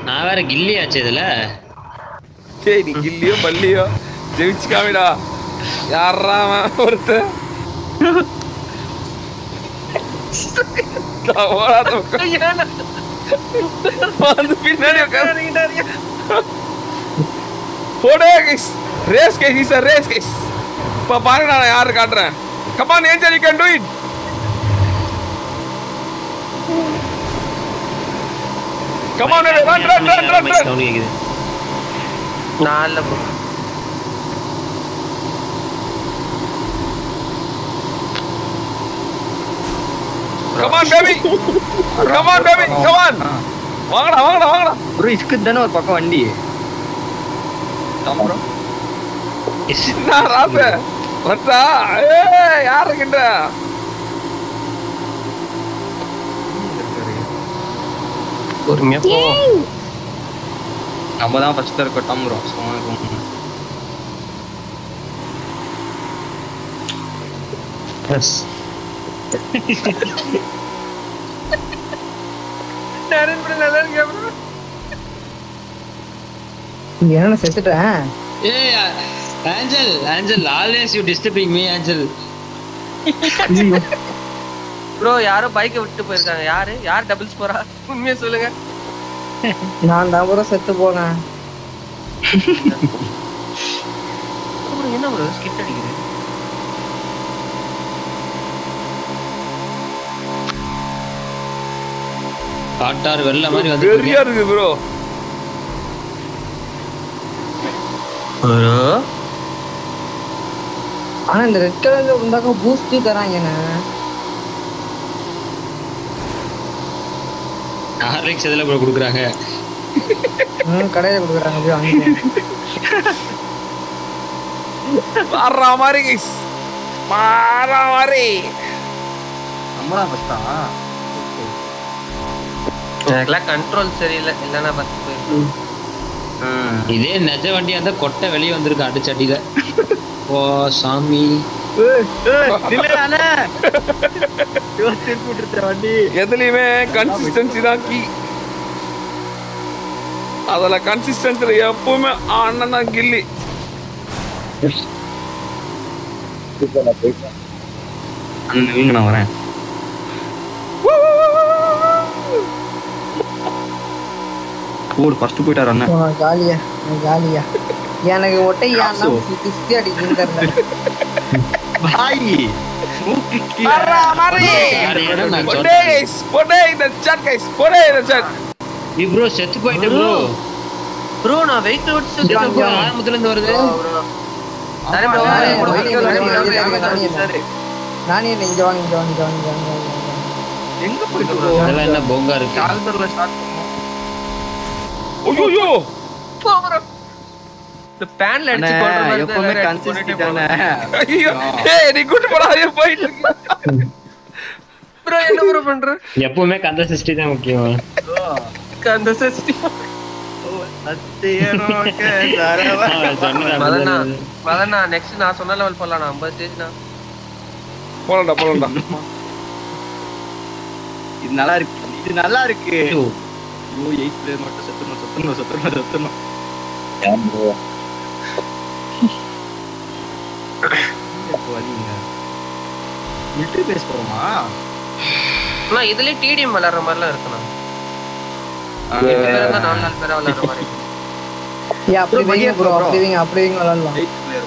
நான் வேற கில்லி ஆச்சு இதுல டேய் நீ கில்லியோ பல்லியோ ஜெயிச்சு காமிடா யாரா அவன் ஒருத்தன் நான் ஓடாத உட்கார். வந்து பின்னாடி உட்காரு. போடே guys race guys is race guys இப்போ பாருங்க நான் யாரு காட்டுறேன் come on Angel you can do it come on run run run run run sound கேக்குது நான் இல்ல bro come on baby come on baby come on வாங்கடா வாங்கடா வாங்கடா ப்ரோ இதுக்கு தானே ஒரு பக்கம் வண்டி ப்ரோ என்ன ராச ரட்டா ஏ யார் இருக்கின்ற பொறுமையா போ நம்ம தான் ஃபர்ஸ்ட் இருக்கோம் டம் ப்ரோ சும்மா இருக்கும் நரேன் ப்ரோ நல்லா இருக்கா ப்ரோ இங்க என்ன செத்துட்டேன் ஏய் Aanchal Aanchal always you disturbing me Aanchal bro யாரோ பைக்கை விட்டு போயிருக்காங்க யாரு யார் டபுள்ஸ் போறா உண்மையா சொல்லுங்க நான் தான் கூட செத்து போனேன் ப்ரோ என்ன ப்ரோ ஸ்கிட் அடிக்குது காட்டார் வெள்ள மாதிரி வந்து வெறியா இருக்கு ப்ரோ ப்ரோ ஆனா இந்த ரெட் கலர்ல இருந்தாக்க பூஸ்ட் தராங்க என்ன ஆர்எக்ஸ் எதுல ப்ரோ கொடுக்குறாங்க ம், கடையில கொடுக்குறாங்க போய் வாங்கிட்டேன் மாறா மாதிரி கைஸ் மாறா மாதிரி நம்ம தான் ஃபர்ஸ்டா எனக்குலாம் கண்ட்ரோல் சரியில்லை இல்லைன்னா பத்து போயிருக்கேன் இதே நெஜ வண்டியா இருந்தா கொட்டை வெளியே வந்திருக்கு அடிச்சடியில ஓ சாமி வண்டி எதுலயுமே கன்சிஸ்டன்சி தான் கீ அதுல கன்சிஸ்டன்சில எப்பவுமே அண்ணன் தான் கில்லி அந்த நீங்க நான் வரேன் ஓடு ஃபர்ஸ்ட் போயிட்டாரு அண்ணன் போனா ஜாலியா நான் ஜாலியா எனக்கு ஒட்டை ஏன்னா குஸ்தி அடிக்குன்னு தெரியல பாய் மூக்கு கீழே. மாறா மாதிரி நான் போடே guys, போடே இந்த chat guys, போடே இந்த chat. ப்ரோ செத்து போயிட்டு ப்ரோ ப்ரோ நான் வெயிட் விட்டு சுத்திட்டேன் ப்ரோ ஆரம்பத்துல இருந்து வருது சரி ப்ரோ நானே ப்ரோ நானே வெயிட் நானே விட்டு நானே சரி நானே இல்லை இங்க வாங்க இங்க வாங்க இங்க வாங்க இங்க வாங்க, இங்க வாங்க எங்க போயிட்டு ப்ரோ அதெல்லாம் என்ன பொங்கா இருக்கு கால்பர்ல ஸ்டார்ட் பண்ணுவோம் ஐயோயோ, போ ப்ரோ இந்த பேன்ல அடிச்சு போடுற மாதிரி எப்பவுமே தான் கன்சிஸ்டன்ட் போட்டுட்டே தானே ஐயோ, ஏய், நீ கூட்டு போடா, ஐயோ, போயிட்டு இருக்கு. ப்ரோ என்ன ப்ரோ பண்ற எப்பவுமே கந்த சிருஷ்டி தான் முக்கியம் அந்த சிஸ்டம் சத்தியனோக்க சரவ அவன் சொன்னது மதனா அப்படிதான். மதனா நெக்ஸ்ட் நான் சொன்ன லெவல் போடலாம் நான் 50 ஸ்டேஜ் நான் போலாம்டா, போலாம்டா. இது நல்லா இருக்கு இது நல்லா இருக்கு ஐயோ எயிட் பிளேயர் மட்டும் செத்துணும் செத்துணும் செத்துணும் செத்துணும் இப்போ வலிங்க மிலிட்டரி பேஸ் போறோமா அண்ணா இதுலயே டிடிஎம் விளையாடுற மாதிரிலாம் இருக்குண்ணா எட்டு பேர் இருந்தா நாலு நாலு பேரா விளையாடுற மாதிரி ஏன் அப்படி Bro, வைங்க பையன் ப்ரோ bro. அப்படி வைங்க அப்படி வைங்க விளாடலாம் எயிட் பிளேயர்